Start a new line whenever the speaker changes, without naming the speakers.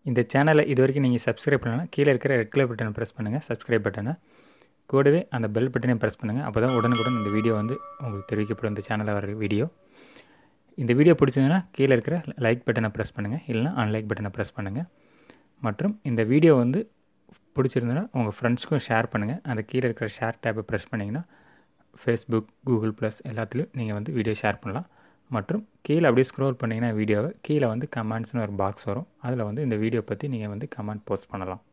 இந்த சேனலை இது வரைக்கும் நீங்கள் சப்ஸ்கிரைப் பண்ணலாம் கீழே இருக்கிற ரெட் கலர் பட்டனை ப்ரெஸ் பண்ணுங்கள் சப்ஸ்கிரைப் பட்டனை கூடவே அந்த பெல் பட்டனையும் ப்ரெஸ் பண்ணுங்கள் அப்போ தான் உடனுக்குடன் இந்த வீடியோ வந்து உங்களுக்கு தெரிவிக்கப்படும் இந்த சேனலில் வர வீடியோ இந்த வீடியோ பிடிச்சதுன்னா கீழே இருக்கிற லைக் பட்டனை ப்ரெஸ் பண்ணுங்கள் இல்லைனா அன்லைக் பட்டனை ப்ரெஸ் பண்ணுங்கள் மற்றும் இந்த வீடியோ வந்து பிடிச்சிருந்தனா உங்கள் ஃப்ரெண்ட்ஸ்க்கும் ஷேர் பண்ணுங்கள் அந்த கீழே இருக்கிற ஷேர் டேப்பை ப்ரெஸ் பண்ணிங்கன்னா ஃபேஸ்புக் கூகுள் ப்ளஸ் எல்லாத்துலேயும் நீங்கள் வந்து வீடியோ ஷேர் பண்ணலாம் மற்றும் கீழே அப்படியே ஸ்க்ரோல் பண்ணிங்கன்னா வீடியோவை கீழே வந்து கமெண்ட்ஸ்னு ஒரு பாக்ஸ் வரும் அதில் வந்து இந்த வீடியோ பற்றி நீங்கள் வந்து கமெண்ட் போஸ்ட் பண்ணலாம்